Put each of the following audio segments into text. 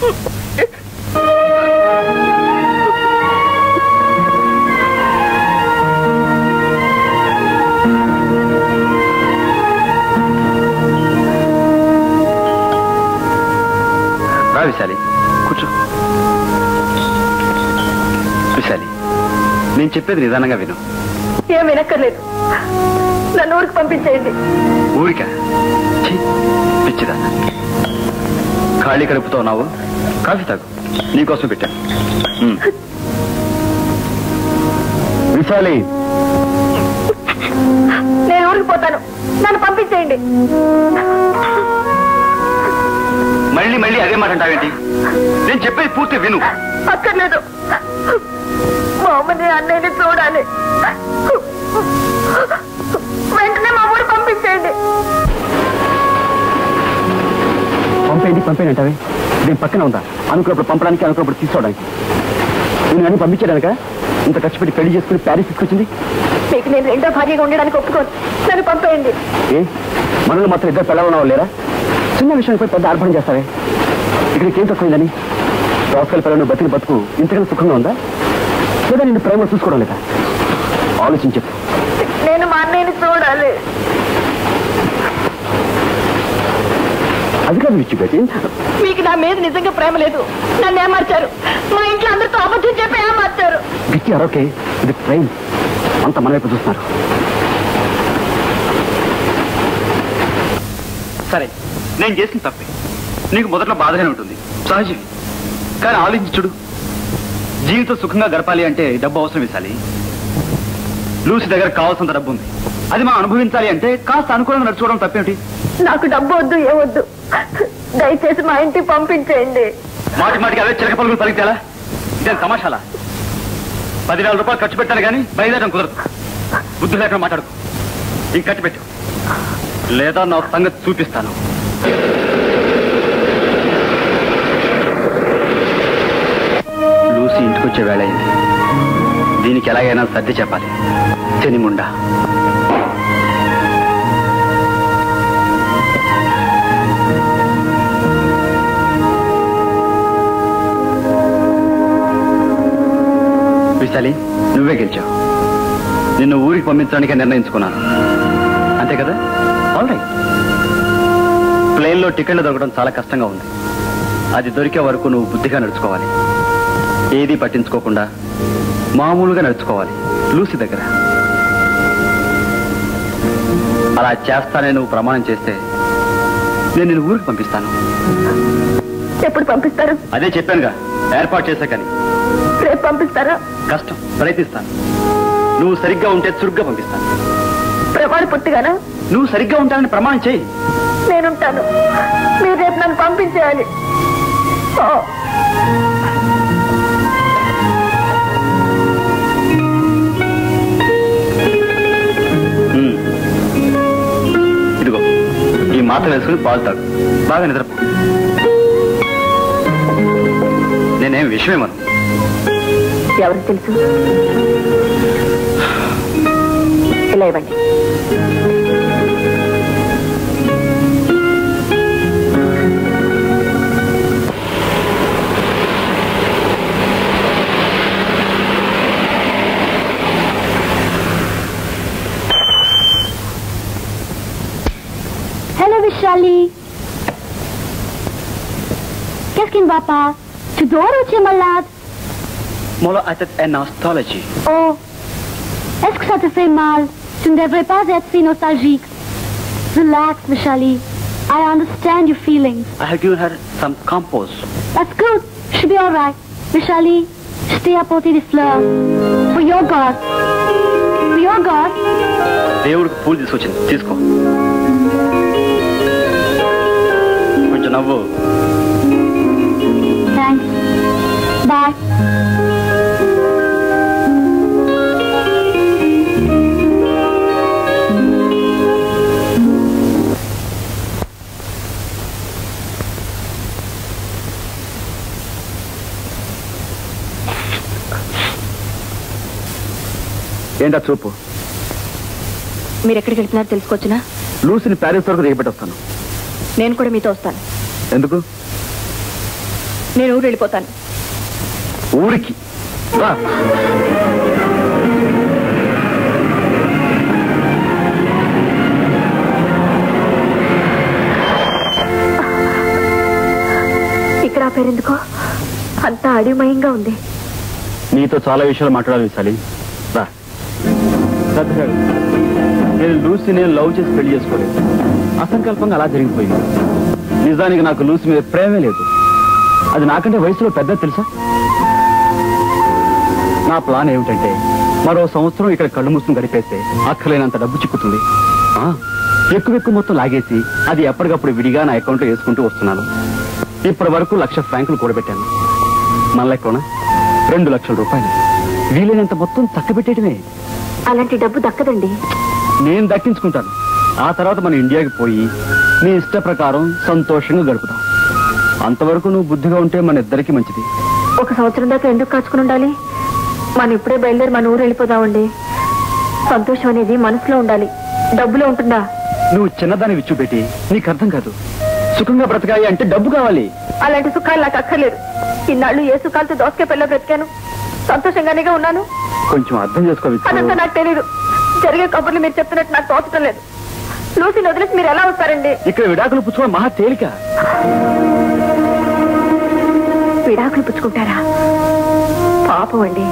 రా విశాలి కూర్చో విశాలి నేను చెప్పేది నిదానంగా విను ఏం వినక్కర్లేదు నన్ను ఊరికి పంపించేయండి ఊరిక ఛీ, పిచ్చిదా ఖాళీ కడుపుతో ఉన్నావు కాఫీ తాగు నీకోసం పెట్టాను ఉమ్. విశాలి నేను ఊరికి పోతాను నన్ను పంపించేయండి మళ్ళీ మళ్ళీ అదే మాట అంటావేంటి నేను చెప్పేది పూర్తి విను అక్కర్లేదు మా అమ్మని అన్నయ్యని చూడాలి వెంటనే మా ఊరు పంపించేయండి పంపేయండి పంపేయండి అంటావే నేను పక్కన ఉందా అనుకున్నప్పుడు పంపడానికి అనుకున్నప్పుడు తీసుకోవడానికి నేను అన్ని పంపించాడనక ఇంత ఖర్చు పెట్టి పెళ్లి చేసుకుని ప్యారిస్ తీసుకొచ్చింది మీకు నేను రెండో భార్యగా ఉండడానికి ఒప్పుకోను నన్ను పంపేయండి ఏ మనల్ని మాత్రం ఇద్దరు పిల్లలు లేరా చిన్న విషయానికి పెద్ద ఆర్భణం చేస్తావే ఇక్కడికి ఏం తక్కువైందని దోసకాయల పిల్లలు బతికి బతుకు ఇంతకన్నా సుఖంగా ఉందా లేదా నిన్ను ప్రేమలో చూసుకోవడం లేదా ఆలోచించి చెప్పు నేను మా అన్నయ్యని చూడాలి అది కాదు విచ్చిపెట్టి మీకు నా మీద నిజంగా ప్రేమ లేదు నన్ను ఏమార్చారు మా ఇంట్లో అందరితో అబద్ధం చెప్పి ఏమార్చారు గట్టి అరొకే ఇది ప్రేమ్ అంత మన వైపు చూస్తున్నారు సరే నేను చేసిన తప్పే నీకు మొదట్లో బాధగానే ఉంటుంది సహజం కానీ ఆలోచించి చూడు జీవితం సుఖంగా గడపాలి అంటే డబ్బు అవసరం ఇవ్వాలి లూసి దగ్గర కావాల్సినంత డబ్బు ఉంది అది మనం అనుభవించాలి అంటే కాస్త అనుకూలంగా నడుచుకోవడం తప్పేమిటి నాకు డబ్బు వద్దు ఏవద్దు దయచేసి మా ఇంటికి పంపించేయండి మాటి మాటికి అవే చిలక పలుకులు పలికితేలా ఇదే తమాషాలా పదివేల రూపాయలు ఖర్చు పెట్టాలి కానీ బయలుదేరడం కుదరదు బుద్ధి లేకుండా మాట్లాడుకో ఇంక ఖర్చు పెట్టు లేదా నా సంగతి చూపిస్తాను లూసి ఇంటికొచ్చే వేళ అయింది దీనికి ఎలాగైనా సర్ది చెప్పాలి శనిముండా విశాలి నువ్వే గెలిచావు నిన్ను ఊరికి పంపించడానికి నిర్ణయించుకున్నాను అంతే కదా ఆల్ రైట్ ప్లేన్లో టికెట్లు దొరకడం చాలా కష్టంగా ఉంది అది దొరికే వరకు నువ్వు బుద్ధిగా నడుచుకోవాలి ఏది పట్టించుకోకుండా మామూలుగా నడుచుకోవాలి లూసి దగ్గర అలా చేస్తానని నువ్వు ప్రమాణం చేస్తే నేను నిన్ను ఊరికి పంపిస్తాను ఎప్పుడు పంపిస్తారు అదే చెప్పానుగా ఏర్పాటు చేశాకని రేపు పంపిస్తారా కష్టం ప్రయత్నిస్తాను నువ్వు సరిగ్గా ఉంటే చురుగ్గా పంపిస్తాను ప్రమాణ పుట్టిగానా నువ్వు సరిగ్గా ఉంటానని ప్రమాణం చేయి నేనుంటాను మీరు రేపు నన్ను పంపించేయాలి ఓ, ఉమ్. ఇదిగో ఈ మాత్ర వేసుకుని పాలు తాగు బాగా నిద్రపో నేనేం విషయమేమను ఎవరికి తెలుసు ఇలా ఇవ్వండి Hello, Vishali. Qu'est-ce qui ne va pas Tu dors ou tu es malade Mola atat en astrology. Oh, est-ce que ça te fait mal Tu ne devrais pas être si nostalgique. Relax, Vishali. I understand your feelings. I have given her some compose. That's good. She'll be all right. Vishali, stay apporter des fleurs. For your God. For your God. దేవుడికి పూలు తీసుకొచ్చింది తీసుకో కొంచెం నవ్వు Thanks. Bye. ఏంటా చూపు మీరు ఎక్కడికి వెళ్తున్నారో తెలుసుకోవచ్చునా లూసిని ప్యారిస్ వరకు దిగబెట్టొస్తాను నేను కూడా మీతో వస్తాను ఎందుకు నేను ఊరు వెళ్ళిపోతాను ఊరికి రా ఇక్కడ ఆ పేరెందుకో అంతా అడిమయంగా ఉంది నీతో చాలా విషయాలు మాట్లాడాలి విశాలి రా శ్రద్ధ గారు నేను లూసీ నేను లవ్ చేసి పెళ్లి చేసుకోలేదు అసంకల్పంగా అలా జరిగిపోయింది నిజానికి నాకు లూసీ మీద ప్రేమే లేదు అది నాకంటే వయసులో పెద్ద తెలుసా నా ప్లాన్ ఏమిటంటే మరో సంవత్సరం ఇక్కడ కళ్ళు మూసుకుని గడిపేస్తే అక్కలేనంత డబ్బు చిక్కుతుంది ఆ, ఎక్కువ ఎక్కువ మొత్తం లాగేసి అది ఎప్పటికప్పుడు విడిగా నా అకౌంట్లో వేసుకుంటూ వస్తున్నాను ఇప్పటి వరకు లక్ష ఫ్రాంకులు కూడబెట్టాను మన లెక్కన రెండు లక్షల రూపాయలు వీలైనంత మొత్తం చక్కబెట్టేయటమే అలాంటి డబ్బు దక్కదండి నేను దక్కించుకుంటాను ఆ తర్వాత మన ఇండియాకి పోయి నీ ఇష్ట ప్రకారం సంతోషంగా గడుపుతాం అంతవరకు నువ్వు బుద్ధిగా ఉంటే మన ఇద్దరికి మంచిది ఒక సంవత్సరం దాకా ఎందుకు కాచుకుని ఉండాలి మనం ఇప్పుడే బయలుదేరి మన ఊరు వెళ్ళిపోదామండి సంతోషం అనేది మనసులో ఉండాలి డబ్బులో ఉంటుందా నువ్వు చిన్నదాన్ని విచ్చుపెట్టి నీకు అర్థం కాదు సుఖంగా బ్రతకాలి అంటే డబ్బు కావాలి అలాంటి సుఖాలు నాకు అక్కర్లేదు ఇన్నాళ్ళు ఏ సుఖాలతో దోసకే పిల్ల బ్రతికాను సంతోషంగానేగా ఉన్నాను కొంచెం అర్థం చేసుకో విచ్చు. అదంతా నాకు తెలియదు జరిగే కబుర్లు మీరు చెప్తున్నట్టు నాకు తోచడం లేదు లూసీని వదిలేసి మీరు ఎలా వస్తారండి ఇక్కడ విడాకులు పుచ్చుకోవడం మహా తేలిక విడాకులు పుచ్చుకుంటారా పాపం అండి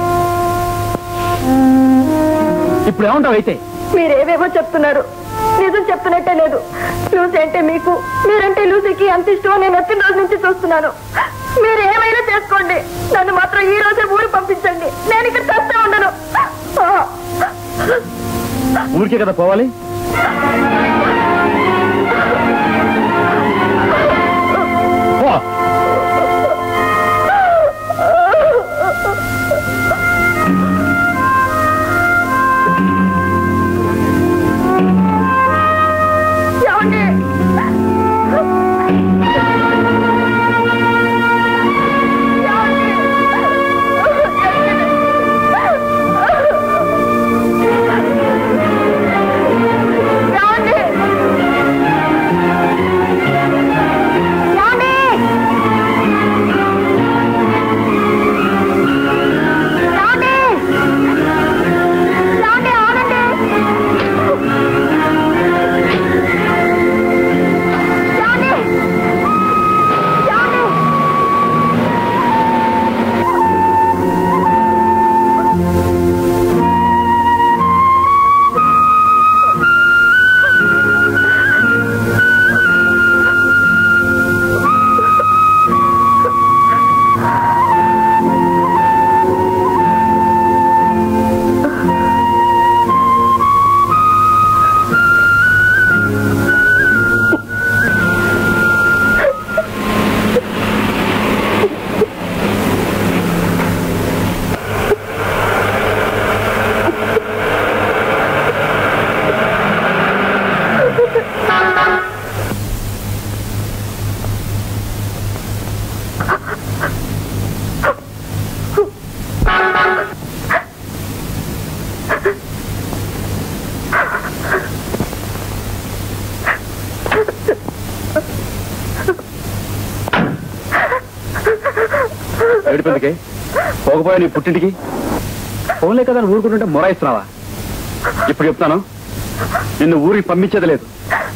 ఇప్పుడు ఏమంటావు అయితే మీరేవేవో చెప్తున్నారు నిజం చెప్తున్నట్టే లేదు లూసీ అంటే మీకు మీరంటే లూసీకి అంత ఇష్టమో నేను వచ్చిన రోజు నుంచి చూస్తున్నాను మీరు ఏమైనా చేసుకోండి నన్ను మాత్రం ఈ రోజే ఊరు పంపించండి నేను ఇక్కడ చస్తా ఉండను ఊరికే కదా పోవాలి పో. ఏమండి? ఏమండి? ఏమండి? ఏమండి? ఏమండి? ఆగండి. ఏమండి? ఏమండి? ఏడిపెందుకే పోకపోయా నీ పుట్టింటికి ఫోన్లే కదా అని ఊరుకుంటుంటే మొరాయిస్తున్నావా ఇప్పుడు చెప్తాను నిన్ను ఊరికి పంపించేది లేదు